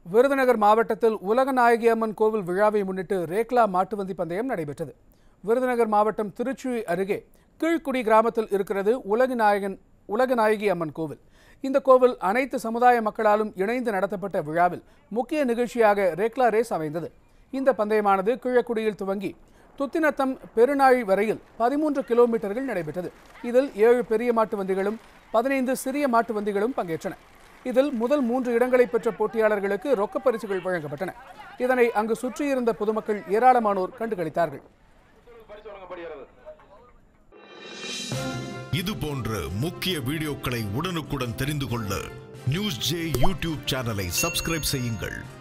விருதுநகர் மாவட்டத்தில் உலகநாயகி அம்மன் கோவில் விழாவை முன்னிட்டு ரேக்லா மாட்டுவண்டி பந்தயம் நடைபெற்றது விருதுநகர் மாவட்டம் திருச்சுழி அருகே கீழ்குடி கிராமத்தில் இருக்கிறது உலகநாயகன் உலகநாயகி அம்மன் கோவில் இந்த கோவில் அனைத்து சமுதாய மக்களாலும் இணைந்து நடத்தப்பட்ட விழாவில் முக்கிய நிகழ்ச்சியாக ரேக்லா ரேஸ் அமைந்தது இந்த பந்தயமானது கீழக்குடியில் துவங்கி துத்தினத்தம் பெருநாழி வரையில் பதிமூன்று கிலோமீட்டர்கள் நடைபெற்றது இதில் ஏழு பெரிய மாட்டு வண்டிகளும் பதினைந்து சிறிய மாட்டு வண்டிகளும் பங்கேற்றன இதில் முதல் மூன்று இடங்களை பெற்ற போட்டியாளர்களுக்கு ரொக்கப் பரிசுகள் வழங்கப்பட்டன இதனை அங்கு சுற்றியிருந்த பொதுமக்கள் ஏராளமானோர் கண்டுகளித்தார்கள் இது போன்ற முக்கிய வீடியோக்களை உடனுக்குடன் தெரிந்து கொள்ள நியூஸ் ஜே யூடியூப் சேனலை சப்ஸ்கிரைப் செய்யுங்கள்